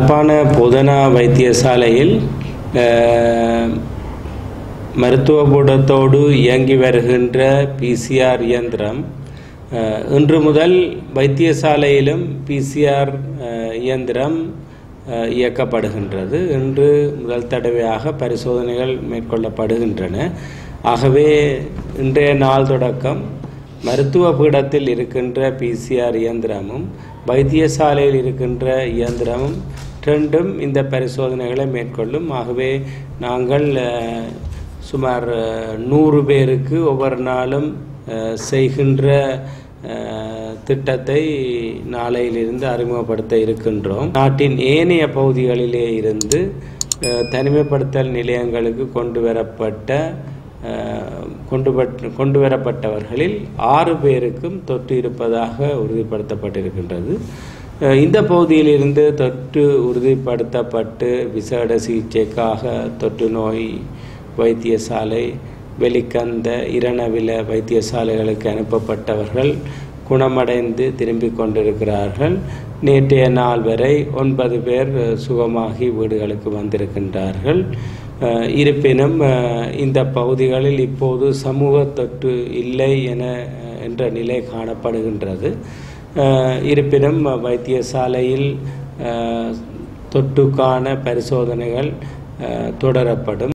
யாழ்ப்பாண போதனா வைத்தியசாலையில் அஹ், மருத்துவ கூடத்தோடு இயங்கி வருகின்ற பிசிஆர் இயந்திரம் அஹ், இன்று முதல் வைத்தியசாலையிலும் பிசிஆர் இயந்திரம் அஹ், இயக்கப்படுகின்றது இன்று முதல் தடவையாக பரிசோதனைகள் மேற்கொள்ளப்படுகின்றன ஆகவே இன்றைய நாள் தொடக்கம் மருத்துவ பீடத்தில் இருக்கின்ற பிசிஆர் இயந்திரமும் வைத்தியசாலையில் இருக்கின்ற இயந்திரமும் ரெண்டும் இந்த பரிசோதனைகளை மேற்கொள்ளும் ஆகவே நாங்கள் அஹ், சுமார் அஹ், நூறு பேருக்கு ஒவ்வொரு நாளும் அஹ், செய்கின்ற அஹ், திட்டத்தை நாளையிலிருந்து அறிமுகப்படுத்த இருக்கின்றோம் நாட்டின் ஏனைய பகுதிகளிலே இருந்து அஹ், தனிமைப்படுத்தல் நிலையங்களுக்கு கொண்டு வரப்பட்ட அஹ், கொண்டு பட்- கொண்டு வரப்பட்டவர்களில் ஆறு பேருக்கும் தொற்று இருப்பதாக உறுதிப்படுத்தப்பட்டிருக்கின்றது அஹ், இந்த பகுதியிலிருந்து தொற்று உறுதிப்படுத்தப்பட்டு விசேட சிகிச்சைக்காக தொற்று நோய் வைத்தியசாலை வெளிக்கந்த இரணவில வைத்தியசாலைகளுக்கு அனுப்பப்பட்டவர்கள் குணமடைந்து திரும்பிக் கொண்டிருக்கிறார்கள் நேற்றைய நாள் வரை ஒன்பது பேர் அஹ், சுகமாகி வீடுகளுக்கு வந்திருக்கின்றார்கள் அஹ், இருப்பினும் அஹ், இந்த பகுதிகளில் இப்போது சமூக தொற்று இல்லை என அஹ், என்ற நிலை காணப்படுகின்றது அஹ், இருப்பினும் அஹ், வைத்தியசாலையில் அஹ், தொற்றுக்கான பரிசோதனைகள் அஹ், தொடரப்படும்